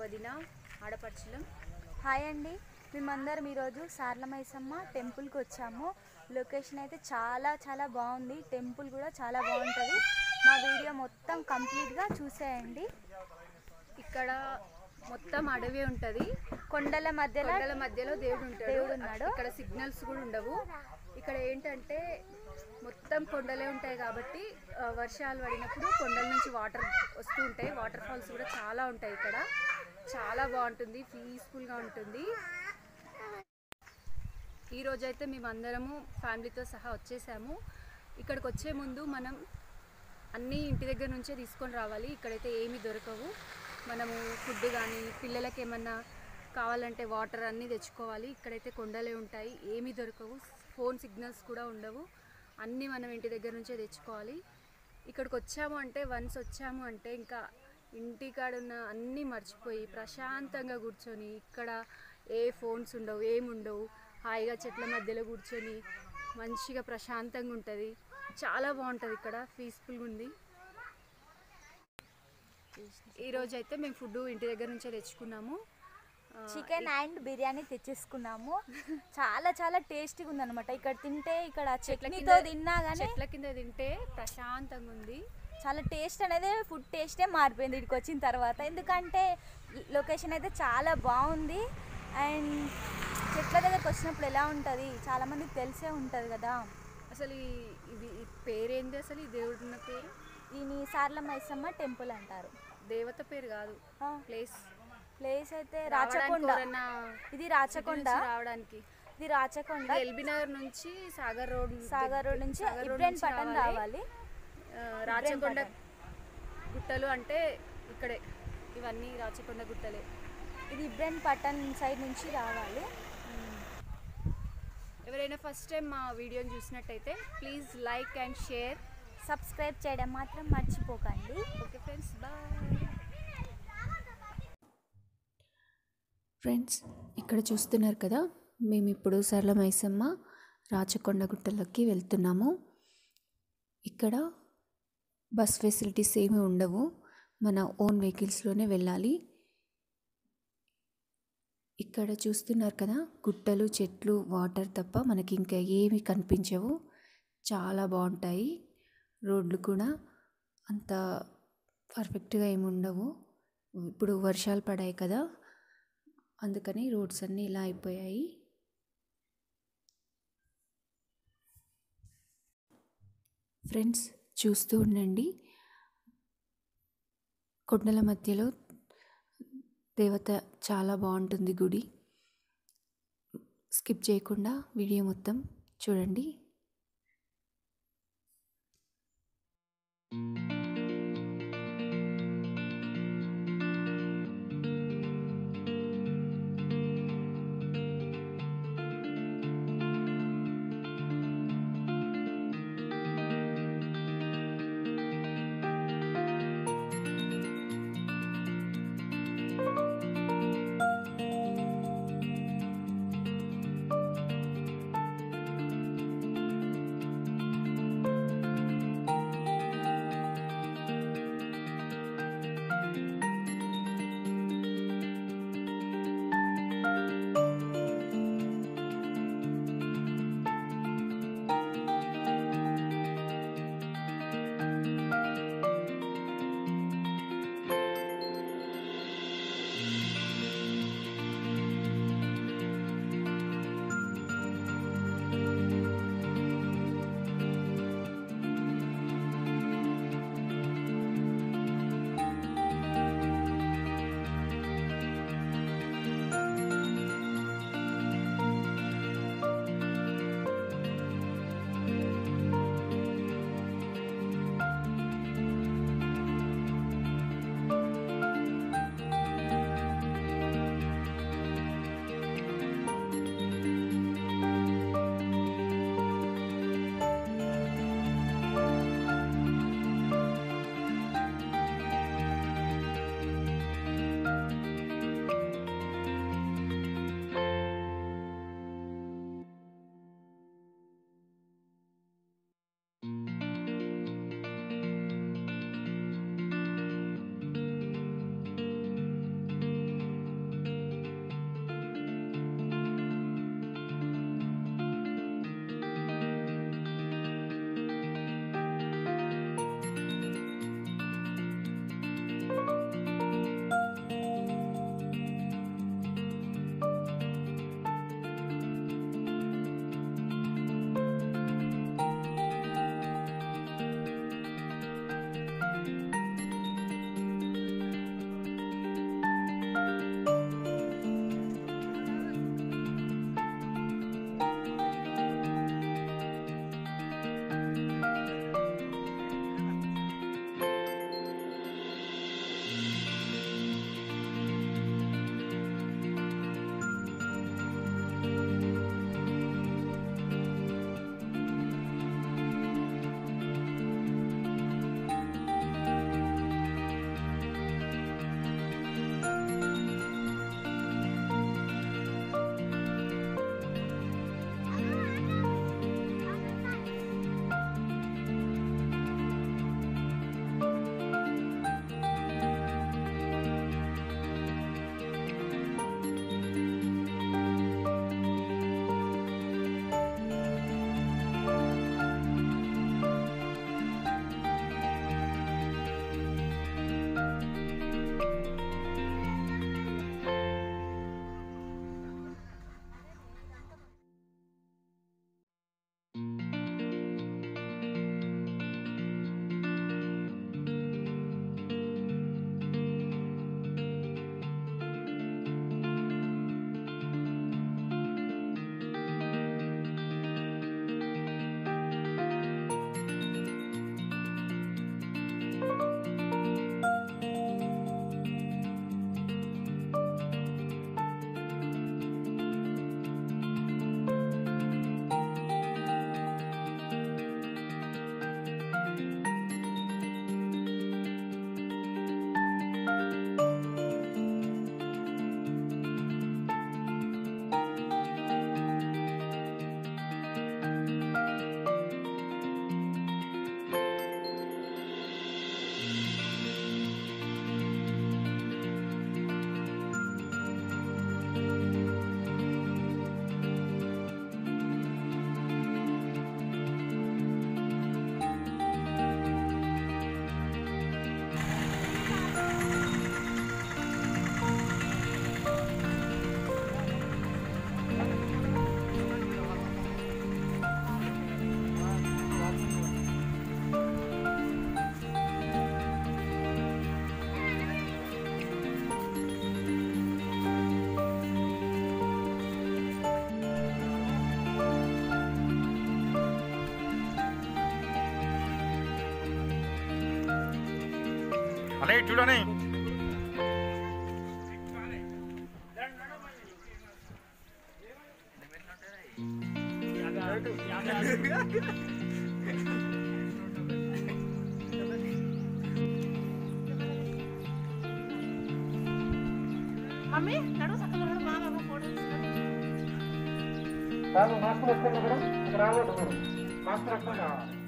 వదిన ఆడపడుచులం హాయ్ అండి మేమందరం ఈరోజు సార్లమైసమ్మ టెంపుల్కి వచ్చాము లొకేషన్ అయితే చాలా చాలా బాగుంది టెంపుల్ కూడా చాలా బాగుంటుంది మా వీడియో మొత్తం కంప్లీట్గా చూసేయండి ఇక్కడ మొత్తం అడవి ఉంటది కొండల మధ్యలో కొండల మధ్యలో దేవుడు ఉంటాడు దేవుడు ఉన్నాడు. ఇక్కడ సిగ్నల్స్ కూడా ఉండవు ఇక్కడ ఏంటంటే మొత్తం కొండలే ఉంటాయి కాబట్టి ఆ, వర్షాలు పడినప్పుడు కొండల నుంచి వాటర్ వస్తూ ఉంటాయి వాటర్ ఫాల్స్ కూడా చాలా ఉంటాయి ఇక్కడ చాలా బాగుంటుంది పీస్ఫుల్గా ఉంటుంది ఈ రోజైతే మేము అందరము ఫ్యామిలీతో సహా వచ్చేసాము ఇక్కడికి వచ్చే ముందు మనం అన్నీ ఇంటి దగ్గర నుంచే తీసుకొని రావాలి ఇక్కడైతే ఏమీ దొరకవు మనము ఫుడ్ కానీ పిల్లలకి ఏమన్నా కావాలంటే వాటర్ అన్నీ తెచ్చుకోవాలి ఇక్కడైతే కొండలే ఉంటాయి ఏమీ దొరకవు ఫోన్ సిగ్నల్స్ కూడా ఉండవు అన్నీ మనం ఇంటి దగ్గర నుంచే తెచ్చుకోవాలి ఇక్కడికి వచ్చాము అంటే వన్స్ వచ్చాము అంటే ఇంకా ఇంటికాడ ఉన్న అన్నీ మర్చిపోయి ప్రశాంతంగా కూర్చొని ఇక్కడ ఏ ఫోన్స్ ఉండవు ఏమి ఉండవు హాయిగా చెట్ల మధ్యలో కూర్చొని మంచిగా ప్రశాంతంగా ఉంటుంది చాలా బాగుంటుంది ఇక్కడ పీస్ఫుల్గా ఉంది ఈరోజు అయితే మేము ఫుడ్ ఇంటి దగ్గర నుంచే తెచ్చుకున్నాము ఆ, చికెన్ అండ్ బిర్యానీ తెచ్చేసుకున్నాము చాలా చాలా టేస్టీగా ఉందన్నమాట ఇక్కడ తింటే ఇక్కడ చెట్ల చట్నీతో కింద- తిన్నా కానీ చెట్ల కింద తింటే ప్రశాంతంగా ఉంది చాలా టేస్ట్ అనేది ఫుడ్ టేస్టే మారిపోయింది ఇక్కడికి వచ్చిన తర్వాత ఎందుకంటే లొకేషన్ అయితే చాలా బాగుంది అండ్ చెట్ల దగ్గరకు వచ్చినప్పుడు ఎలా ఉంటుంది చాలామందికి తెలిసే ఉంటుంది కదా అసలు ఈ- ఇది ఈ పేరేంది అసలు ఈ దేవుడు ఉన్న పేరు దీని సార్ల మైసమ్మ టెంపుల్ అంటారు దేవత పేరు కాదు ప్లేస్ ప్లేస్ అయితే రావడానికి రాచకొండ ఎవరన్నా ఇది city రాచకొండ నుంచి రావడానికి ఇది రాచకొండ ఇది ఎల్బీ నగర్ నుంచి సాగర్ రోడ్ సాగర్ రోడ్ నుంచి సాగర్ రోడ్ ఇబ్రాన్ నుంచి పట్టణం రావాలి ఆ, రాచకొండ పట్టణం. గుట్టలు అంటే ఇక్కడే ఇవన్నీ రాచకొండ గుట్టలే ఇది ఇబ్రాన్ పట్టణం సైడ్ నుంచి రావాలి ఎవరైనా ఫస్ట్ టైం మా వీడియోని చూసినట్టయితే please like and share subscribe చేయడం మాత్రం మర్చిపోకండి ఓకే ఫ్రెండ్స్ బాయ్ ఫ్రెండ్స్ ఇక్కడ చూస్తున్నారు కదా మేము ఇప్పుడు సరళ మైసమ్మ రాచకొండ గుట్టలోకి వెళ్తున్నాము ఇక్కడ బస్ ఫెసిలిటీస్ ఏమీ ఉండవు మన ఓన్ వెహికల్స్లోనే వెళ్ళాలి ఇక్కడ చూస్తున్నారు కదా గుట్టలు చెట్లు వాటర్ తప్ప మనకి ఇంకా ఏమీ కనిపించవు చాలా బాగుంటాయి రోడ్లు కూడా అంత పర్ఫెక్ట్గా ఏమి ఉండవు ఇప్పుడు వర్షాలు పడాయి కదా అందుకని రోడ్స్ అన్నీ ఇలా అయిపోయాయి ఫ్రెండ్స్ చూస్తూ ఉండండి కొండల మధ్యలో దేవత చాలా బాగుంటుంది గుడి స్కిప్ చేయకుండా వీడియో మొత్తం చూడండి అనే చూడని మమ్మీ నడు సక్కగా నడు మా బాబా ఫోటో మాస్క్ వేసుకోండి మేడం ఇక్కడ రావద్దు మేడం మాస్క్ వేసుకోండి